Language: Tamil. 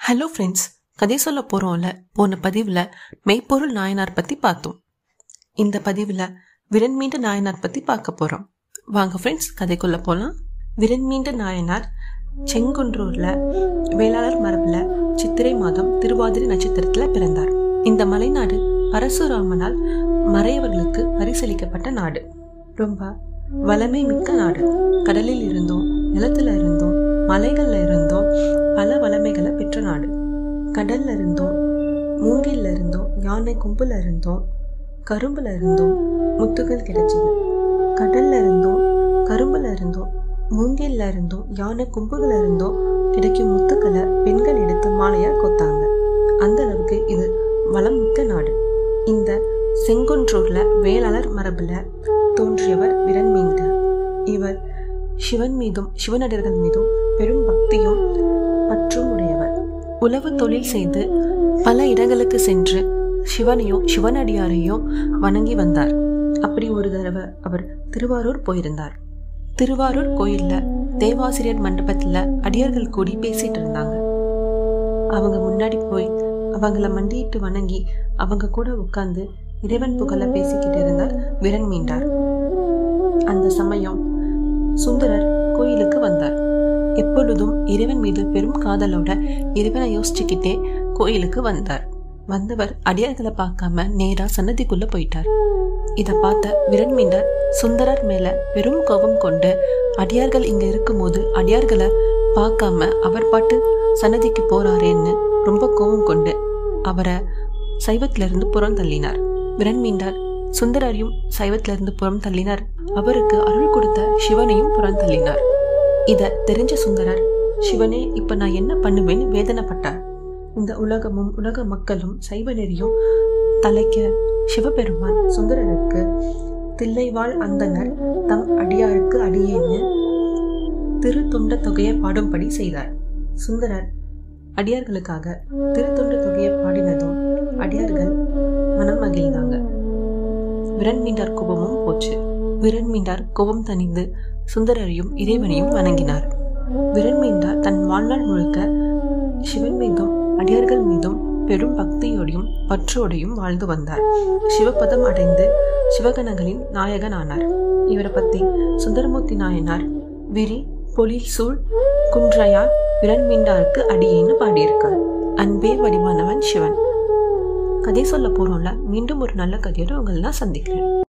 ஹலோ ஃப்ரெண்ட்ஸ் கதை சொல்ல போகிறோம்ல போன பதிவில் மெய்ப்பொருள் நாயனார் பற்றி பார்த்தோம் இந்த பதிவில் விரண்மீண்ட நாயனார் பற்றி பார்க்க போகிறோம் வாங்க ஃப்ரெண்ட்ஸ் கதைக்குள்ளே போகலாம் விரண்மீண்ட நாயனார் செங்குன்றூரில் வேளாளர் மரபில் சித்திரை மாதம் திருவாதிரை நட்சத்திரத்தில் பிறந்தார் இந்த மலைநாடு பரசுராமனால் மறையவர்களுக்கு பரிசளிக்கப்பட்ட நாடு ரொம்ப வளமை மிக்க நாடு கடலில் இருந்தும் நிலத்துல இருந்தும் மலைகள்ல இருந்தும் பல வளமைகளை பெற்ற நாடு கடல்ல இருந்தும் மூங்கில்ல இருந்தும் யானை கொம்புல இருந்தும் கரும்புல இருந்தும் முத்துகள் கிடைச்சது கடல்ல இருந்தும் கரும்புல இருந்தும் மூங்கில்ல இருந்தும் யானை கொம்புல இருந்தும் கிடைக்கும் முத்துக்களை பெண்கள் எடுத்து மாலையா கொத்தாங்க அந்த அளவுக்கு இது வளம் மிக்க நாடு இந்த செங்குன்றூர்ல வேளாளர் மரபுல தோன்றியவர் விரண்மீண்டர் இவர் சிவன் மீதும் சிவனடியர்கள் மீதும் பெரும் பக்தியும் பற்றும் உடையவர் உழவு தொழில் செய்து பல இடங்களுக்கு சென்று சிவனையும் சிவனடியாரையும் வணங்கி வந்தார் அப்படி ஒரு தடவை அவர் திருவாரூர் போயிருந்தார் திருவாரூர் கோயில்ல தேவாசிரியர் மண்டபத்துல அடியார்கள் கூடி பேசிட்டு இருந்தாங்க அவங்க முன்னாடி போய் அவங்கள மண்டியிட்டு வணங்கி அவங்க கூட உட்கார்ந்து இறைவன் புகழ பேசிக்கிட்டு இருந்தார் விரன் மீண்டார் அந்த சமயம் சுந்தரர் கோயிலுக்கு வந்தார் எப்பொழுதும் இறைவன் மீது பெரும் காதலோட இறைவனை யோசிச்சுக்கிட்டே கோயிலுக்கு வந்தார் வந்தவர் அடியார்களை பார்க்காம நேரா சன்னதிக்குள்ள போயிட்டார் இத பார்த்த விரண்மீண்டர் சுந்தரர் மேல பெரும் கோபம் கொண்டு அடியார்கள் இங்க இருக்கும்போது அடியார்களை பார்க்காம அவர் பாட்டு சன்னதிக்கு போறாரேன்னு ரொம்ப கோபம் கொண்டு அவரை சைவத்திலிருந்து புறம் தள்ளினார் விரண்மீண்டார் சுந்தரரையும் சைவத்திலிருந்து புறம் தள்ளினார் அவருக்கு அருள் கொடுத்த சிவனையும் புறம் தள்ளினார் இத தெரிஞ்ச சுந்தரர் சிவனே இப்ப நான் என்ன பண்ணுவேன்னு வேதனைப்பட்டார் இந்த உலகமும் உலக மக்களும் சைவ நெறியும் தலைக்க சிவபெருமான் சுந்தரருக்கு தில்லைவாழ் அந்தனர் தம் அடியாருக்கு அடியேன்னு திருத்தொண்ட தொகையை பாடும்படி செய்தார் சுந்தரர் அடியார்களுக்காக திருத்தொண்ட தொகையை பாடினதும் அடியார்கள் மனம் மகிழ்ந்தாங்க விரண்மீண்டார் கோபமும் போச்சு விரண்மீண்டார் கோபம் தணிந்து சுந்தரரையும் இறைவனையும் வணங்கினார் விரண்மீண்டார் தன் வாழ்நாள் முழுக்க சிவன் மீதும் அடியார்கள் மீதும் பெரும் பக்தியோடையும் பற்றோடையும் வாழ்ந்து வந்தார் சிவபதம் அடைந்து சிவகணங்களின் நாயகன் ஆனார் இவரை பத்தி சுந்தரமூர்த்தி நாயனார் விரி பொலில் சூழ் குன்றையார் விரண்மீண்டாருக்கு அடியேன்னு பாடியிருக்கார் அன்பே வடிவானவன் சிவன் கதை சொல்ல போறோம்ல மீண்டும் ஒரு நல்ல கதையோட உங்களை நான் சந்திக்கிறேன்